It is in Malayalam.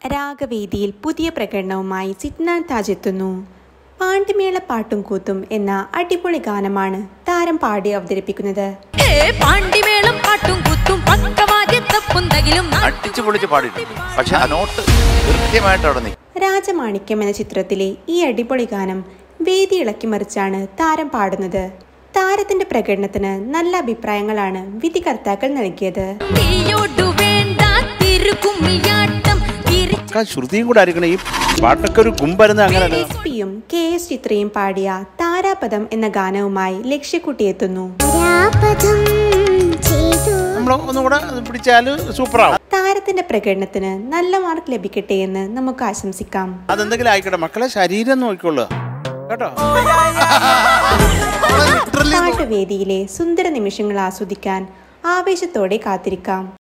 രാഗവേദിയിൽ പുതിയ പ്രകടനവുമായി സിദ്നാൻ താജ് എത്തുന്നു പാണ്ടിമേള പാട്ടും കൂത്തും എന്ന അടിപൊളി ഗാനമാണ് താരം പാടി അവതരിപ്പിക്കുന്നത് ഏ പാണ്ടിമേളം പാട്ടും കുത്തും പക്കവാദ്യത്തപ്പുന്തകിലും അടിച്ചു പൊളിച്ച് പാടിയിട്ടുണ്ട് പക്ഷെ ആ നോട്ട് കൃത്യമായിട്ട് അവിടെ നിൽക്കും രാജമാണിക്യം എന്ന ചിത്രത്തിലെ ഈ അടിപൊളി ഗാനം വേദി ഇളക്കിമറിച്ചാണ് താരം പാടുന്നത് താരത്തിന്റെ പ്രകടനത്തിന് നല്ല അഭിപ്രായങ്ങളാണ് വിധികർത്താക്കൾ നൽകിയത് നീയോടു വേണ്ട തിരുക്കുമ്മിയാട്ടം തിരി ആ ശ്രുതിയും കൂടെ ആയിരിക്കണം ഈ പാട്ടൊക്കെ ഒരു കുമ്പരുന്ന അങ്ങനെ എസ് പിയും കെ എസ് ചിത്രയും പാടിയ താരാപദം എന്ന ഗാനവുമായി ലക്ഷ്യക്കുട്ടി എത്തുന്നു നമ്മൾ ഒന്നും കൂടെ പിടിച്ചാൽ സൂപ്പറാവും താരത്തിന്റെ പ്രകടനത്തിന് നല്ല മാർക്ക് ലഭിക്കട്ടെ എന്ന് നമുക്ക് ആശംസിക്കാം അതെന്തെങ്കിലും ആയിക്കോട്ടെ മക്കളെ ശരീരം നോക്കിക്കൊള്ളുക കേട്ടോ പാട്ടുവേദിയിലെ സുന്ദര നിമിഷങ്ങൾ ആസ്വദിക്കാൻ ആവേശത്തോടെ കാത്തിരിക്കാം